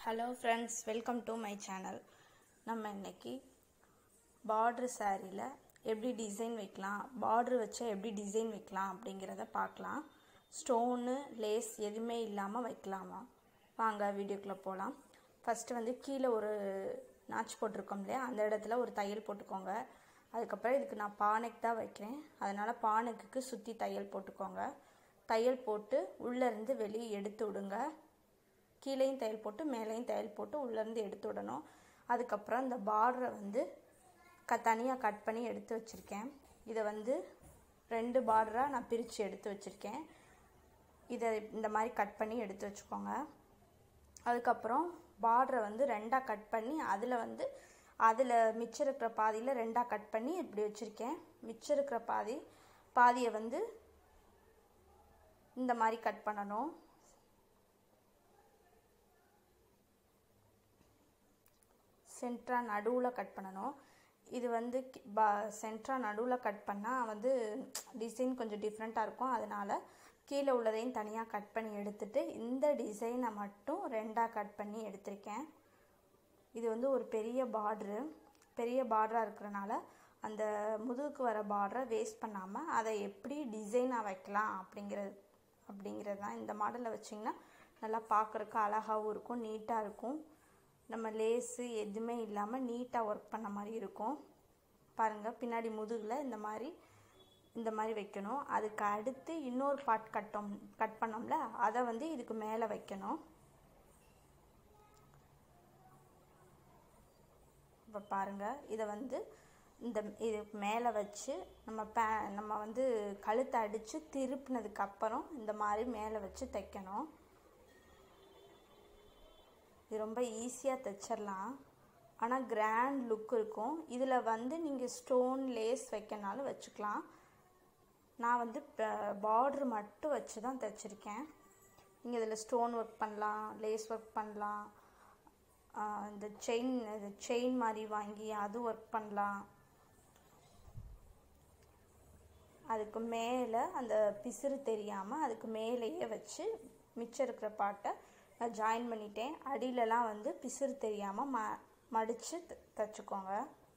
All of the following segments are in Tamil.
hello friends welcome to my channel நம்ம இன்னைக்கு பார்ட்ரு சாரியில் எப்படி டிசைன் வைக்கலாம் பார்ட்ரு வச்சா எப்படி டிசைன் வைக்கலாம் அப்படிங்கிறத பார்க்கலாம் ஸ்டோனு லேஸ் எதுவுமே இல்லாமல் வைக்கலாமா வாங்க வீடியோக்குள்ளே போகலாம் ஃபஸ்ட்டு வந்து கீழே ஒரு நாச்சு போட்டிருக்கோம் இல்லையா அந்த இடத்துல ஒரு தையல் போட்டுக்கோங்க அதுக்கப்புறம் இதுக்கு நான் பானைக்கு தான் வைக்கிறேன் அதனால் பானைக்கு சுற்றி தையல் போட்டுக்கோங்க தையல் போட்டு உள்ளேருந்து வெளியே எடுத்து விடுங்க கீழேயும் தையல் போட்டு மேலேயும் தையல் போட்டு உள்ளேருந்து எடுத்து விடணும் அதுக்கப்புறம் இந்த பார்டரை வந்து க தனியாக கட் பண்ணி எடுத்து வச்சுருக்கேன் இதை வந்து ரெண்டு பார்டராக நான் பிரித்து எடுத்து வச்சுருக்கேன் இதை இந்த மாதிரி கட் பண்ணி எடுத்து வச்சுக்கோங்க அதுக்கப்புறம் பார்டரை வந்து ரெண்டாக கட் பண்ணி அதில் வந்து அதில் மிச்சம் இருக்கிற பாதியில் ரெண்டாக கட் பண்ணி இப்படி வச்சுருக்கேன் மிச்சம் இருக்கிற பாதி பாதியை வந்து இந்த மாதிரி கட் பண்ணணும் சென்ட்ரா நடுவில் கட் பண்ணணும் இது வந்து பா சென்ட்ரா நடுவில் கட் பண்ணால் வந்து டிசைன் கொஞ்சம் டிஃப்ரெண்ட்டாக இருக்கும் அதனால் கீழே உள்ளதையும் தனியாக கட் பண்ணி எடுத்துட்டு இந்த டிசைனை மட்டும் ரெண்டாக கட் பண்ணி எடுத்திருக்கேன் இது வந்து ஒரு பெரிய பார்ட்ரு பெரிய பார்டராக இருக்கிறனால அந்த முதுகுக்கு வர பார்டரை வேஸ்ட் பண்ணாமல் அதை எப்படி டிசைனாக வைக்கலாம் அப்படிங்கிறது அப்படிங்கிறது தான் இந்த மாடலில் வச்சிங்கன்னா நல்லா பார்க்குறக்கு அழகாகவும் இருக்கும் நீட்டாக இருக்கும் நம்ம லேஸு எதுவுமே இல்லாமல் நீட்டாக ஒர்க் பண்ண மாதிரி இருக்கும் பாருங்கள் பின்னாடி முதுகில் இந்த மாதிரி இந்த மாதிரி வைக்கணும் அதுக்கு அடுத்து இன்னொரு பார்ட் கட்டோம் கட் பண்ணோம்ல அதை வந்து இதுக்கு மேலே வைக்கணும் இப்போ பாருங்கள் இதை வந்து இந்த இது மேலே வச்சு நம்ம பே நம்ம வந்து கழுத்தை அடித்து திருப்பினதுக்கு அப்புறம் இந்த மாதிரி மேலே வச்சு தைக்கணும் இது ரொம்ப ஈஸியாக தைச்சிடலாம் ஆனால் கிராண்ட் லுக் இருக்கும் இதில் வந்து நீங்கள் ஸ்டோன் லேஸ் வைக்கனாலும் வச்சுக்கலாம் நான் வந்து பார்ட்ரு மட்டும் வச்சு தான் தைச்சிருக்கேன் நீங்கள் இதில் ஸ்டோன் ஒர்க் பண்ணலாம் லேஸ் ஒர்க் பண்ணலாம் இந்த செயின் செயின் மாதிரி வாங்கி அது ஒர்க் பண்ணலாம் அதுக்கு மேலே அந்த பிசுறு தெரியாமல் அதுக்கு மேலேயே வச்சு மிச்சம் இருக்கிற பாட்டை நான் ஜாயின் பண்ணிட்டேன் அடியிலலாம் வந்து பிசுறு தெரியாமல் ம மடித்து தைச்சிக்கோங்க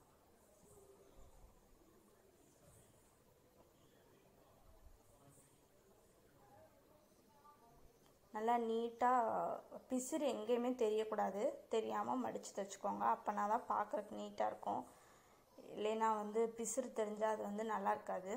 நல்லா நீட்டாக பிசுறு எங்கேயுமே தெரியக்கூடாது தெரியாமல் மடித்து தைச்சிக்கோங்க அப்போனா தான் பார்க்குறக்கு நீட்டாக இருக்கும் இல்லைன்னா வந்து பிசுறு தெரிஞ்சால் அது வந்து நல்லா இருக்காது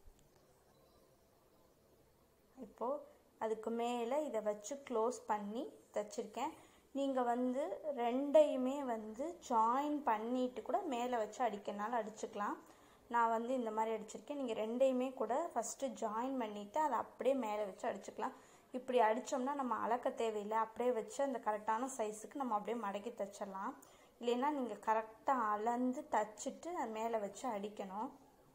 இப்போது அதுக்கு மேலே இதை வச்சு க்ளோஸ் பண்ணி தைச்சிருக்கேன் நீங்கள் வந்து ரெண்டையுமே வந்து ஜாயின் பண்ணிட்டு கூட மேலே வச்சு அடிக்கனாலும் அடிச்சுக்கலாம் நான் வந்து இந்த மாதிரி அடிச்சிருக்கேன் நீங்கள் ரெண்டையுமே கூட ஃபஸ்ட்டு ஜாயின் பண்ணிவிட்டு அதை அப்படியே மேலே வச்சு அடிச்சுக்கலாம் இப்படி அடித்தோம்னா நம்ம அளக்க தேவையில்லை அப்படியே வச்சு அந்த கரெக்டான சைஸுக்கு நம்ம அப்படியே மடக்கி தைச்சிடலாம் இல்லைன்னா நீங்கள் கரெக்டாக அளந்து தைச்சிட்டு அது மேலே வச்சு அடிக்கணும்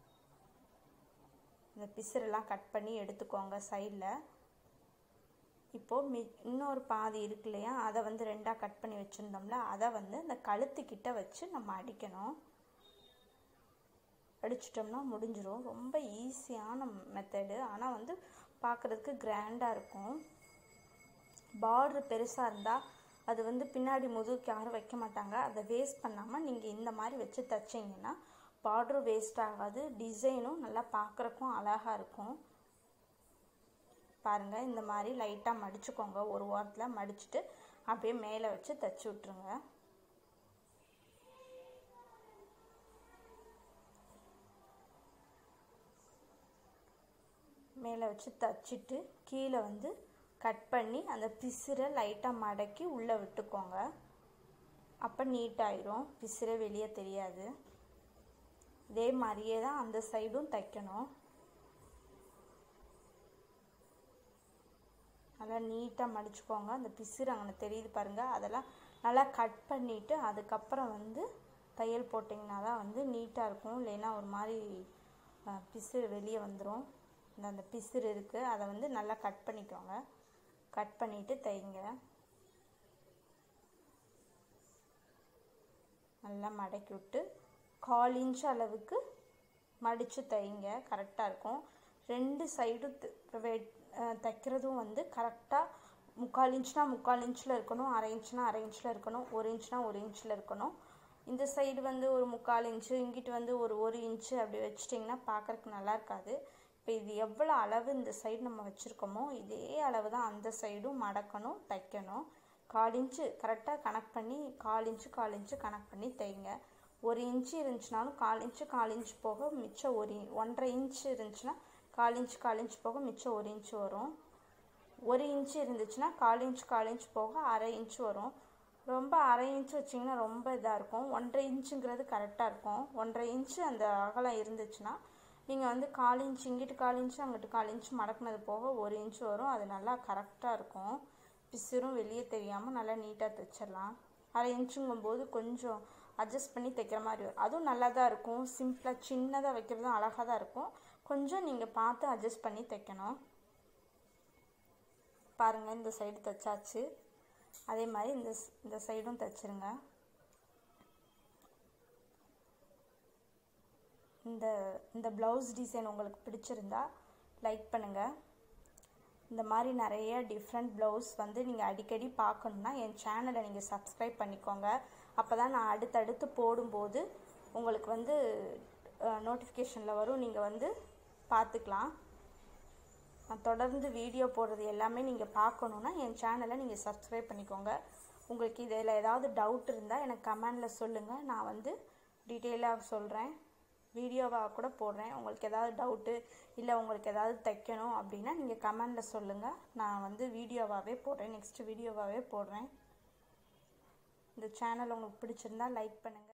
இந்த பிசுரெல்லாம் கட் பண்ணி எடுத்துக்கோங்க சைடில் இப்போது மி இன்னொரு பாதி இருக்கு இல்லையா அதை வந்து ரெண்டாக கட் பண்ணி வச்சுருந்தோம்ல அதை வந்து அந்த கழுத்துக்கிட்ட வச்சு நம்ம அடிக்கணும் அடிச்சிட்டோம்னா முடிஞ்சிடும் ரொம்ப ஈஸியான மெத்தடு ஆனால் வந்து பார்க்குறதுக்கு கிராண்டாக இருக்கும் பார்ட்ரு பெருசாக இருந்தால் அது வந்து பின்னாடி முதுகுக்கு யாரும் வைக்க மாட்டாங்க அதை வேஸ்ட் பண்ணாமல் நீங்கள் இந்த மாதிரி வச்சு தைச்சிங்கன்னா பார்டரும் வேஸ்ட் ஆகாது டிசைனும் நல்லா பார்க்குறக்கும் அழகாக இருக்கும் பாருங்கள் இந்த மாதிரி லைட்டாக மடிச்சுக்கோங்க ஒரு வாரத்தில் மடிச்சுட்டு அப்படியே மேலே வச்சு தைச்சி விட்ருங்க மேலே வச்சு தைச்சிட்டு கீழே வந்து கட் பண்ணி அந்த பிசுரை லைட்டாக மடக்கி உள்ளே விட்டுக்கோங்க அப்போ நீட்டாயிரும் பிசுரை வெளியே தெரியாது இதே மாதிரியே தான் அந்த சைடும் தைக்கணும் நல்லா நீட்டாக மடிச்சுக்கோங்க அந்த பிசுறு அங்கே தெரியுது பாருங்கள் அதெல்லாம் நல்லா கட் பண்ணிவிட்டு அதுக்கப்புறம் வந்து தையல் போட்டிங்கன்னா தான் வந்து நீட்டாக இருக்கும் இல்லைன்னா ஒரு மாதிரி பிசுறு வெளியே வந்துடும் இந்த அந்த பிசுறு இருக்குது அதை வந்து நல்லா கட் பண்ணிக்கோங்க கட் பண்ணிவிட்டு தைங்க நல்லா மடக்கி விட்டு கால் இன்ச் அளவுக்கு மடித்து தைங்க கரெக்டாக இருக்கும் ரெண்டு சைடும் தைக்கிறதும் வந்து கரெக்டாக முக்கால் இன்ச்னா முக்கால் இன்ச்சில் இருக்கணும் அரை இன்ச்னா அரை இன்ச்சில் இருக்கணும் ஒரு இன்ச்னா ஒரு இன்ச்சில் இருக்கணும் இந்த சைடு வந்து ஒரு முக்கால் இன்ச்சு இங்கிட்டு வந்து ஒரு ஒரு இன்ச்சு அப்படி வச்சிட்டிங்கன்னா பார்க்குறக்கு நல்லா இருக்காது இப்போ இது எவ்வளோ அளவு இந்த சைடு நம்ம வச்சுருக்கோமோ இதே அளவு தான் அந்த சைடும் மடக்கணும் தைக்கணும் கால் இன்ச்சு கரெக்டாக கனெக்ட் பண்ணி கால் இன்ச்சு கால் இன்ச்சு கனெக்ட் பண்ணி தைங்க ஒரு இன்ச்சு இருந்துச்சுனாலும் கால் இன்ச்சு கால் இன்ச்சு போக மிச்சம் ஒரு ஒன்றரை இன்ச்சு இருந்துச்சுன்னா கால் இன்ச்சு கால் இன்ச்சு போக மிச்சம் ஒரு இன்ச்சு வரும் ஒரு இன்ச்சு இருந்துச்சுன்னா கால் இன்ச் கால் இன்ச் போக அரை இன்ச் வரும் ரொம்ப அரை இன்ச் வச்சிங்கன்னா ரொம்ப இதாக இருக்கும் ஒன்றரை இன்ச்சுங்கிறது கரெக்டாக இருக்கும் ஒன்றரை இன்ச்சு அந்த அகலம் இருந்துச்சுன்னா நீங்கள் வந்து கால் இன்ச் இங்கிட்டு கால் இன்ச்சு அங்கிட்டு கால் இன்ச் மடக்குனது போக ஒரு இன்ச் வரும் அது நல்லா கரெக்டாக இருக்கும் பிசிறும் வெளியே தெரியாமல் நல்லா நீட்டாக தைச்சிடலாம் அரை இன்ச்சுங்கும்போது கொஞ்சம் அட்ஜஸ்ட் பண்ணி தைக்கிற மாதிரி வரும் அதுவும் நல்லா தான் இருக்கும் சிம்பிளாக சின்னதாக வைக்கிறதும் அழகாக தான் இருக்கும் கொஞ்சம் நீங்கள் பார்த்து அட்ஜஸ்ட் பண்ணி தைக்கணும் பாருங்கள் இந்த சைடு தைச்சாச்சு அதே மாதிரி இந்த இந்த சைடும் தைச்சிருங்க இந்த இந்த ப்ளவுஸ் டிசைன் உங்களுக்கு பிடிச்சிருந்தா லைக் பண்ணுங்கள் இந்த மாதிரி நிறைய டிஃப்ரெண்ட் ப்ளவுஸ் வந்து நீங்கள் அடிக்கடி பார்க்கணுன்னா என் சேனலை நீங்கள் சப்ஸ்கிரைப் பண்ணிக்கோங்க அப்போ தான் நான் அடுத்தடுத்து போடும்போது உங்களுக்கு வந்து நோட்டிஃபிகேஷனில் வரும் நீங்கள் வந்து பார்த்துக்கலாம் நான் தொடர்ந்து வீடியோ போடுறது எல்லாமே நீங்கள் பார்க்கணுன்னா என் சேனலை நீங்கள் சப்ஸ்கிரைப் பண்ணிக்கோங்க உங்களுக்கு இதில் ஏதாவது டவுட் இருந்தால் எனக்கு கமெண்டில் சொல்லுங்கள் நான் வந்து டீட்டெயிலாக சொல்கிறேன் வீடியோவாக கூட போடுறேன் உங்களுக்கு ஏதாவது டவுட்டு இல்லை உங்களுக்கு ஏதாவது தைக்கணும் அப்படின்னா நீங்கள் கமெண்டில் சொல்லுங்கள் நான் வந்து வீடியோவாகவே போடுறேன் நெக்ஸ்ட் வீடியோவாகவே போடுறேன் இந்த சேனல் உங்களுக்கு பிடிச்சிருந்தா லைக் பண்ணுங்கள்